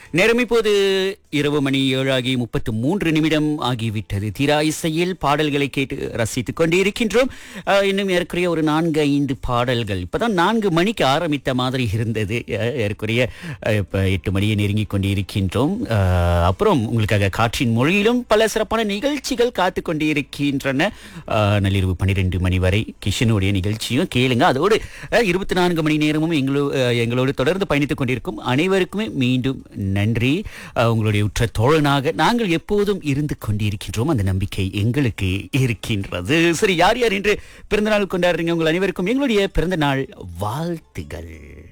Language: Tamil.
நேரம் இப்போது இரவு மணி ஏழாகி முப்பத்து மூன்று நிமிடம் ஆகிவிட்டது தீரா இசையில் பாடல்களை கேட்டு ரசித்துக் கொண்டிருக்கின்றோம் அஹ், இன்னும் ஏறக்குறைய ஒரு நான்கு ஐந்து பாடல்கள் இப்பதான் நான்கு மணிக்கு ஆரம்பித்த மாதிரி இருந்தது அஹ், ஏறக்குறைய அஹ், இப்ப எட்டு மணியை நெருங்கி கொண்டிருக்கின்றோம் அஹ், அப்புறம் உங்களுக்காக காற்றின் மொழியிலும் பல சிறப்பான நிகழ்ச்சிகள் காத்து கொண்டிருக்கின்றன அஹ், நள்ளிரவு பன்னிரெண்டு மணி வரை கிஷனுடைய நிகழ்ச்சியும் கேளுங்க அதோடு இருபத்தி நான்கு மணி நேரமும் எங்களோ அஹ், எங்களோடு தொடர்ந்து பயணித்துக் கொண்டிருக்கும் அனைவருக்குமே மீண்டும் நன்றி அஹ், உங்களுடைய உற்ற தோழனாக நாங்கள் எப்போதும் இருந்து கொண்டிருக்கின்றோம் அந்த நம்பிக்கை எங்களுக்கு இருக்கின்றது சரி யார் யார் என்று பிறந்தநாள் கொண்டாடுறீங்க உங்கள் அனைவருக்கும் எங்களுடைய பிறந்த நாள் வாழ்த்துகள்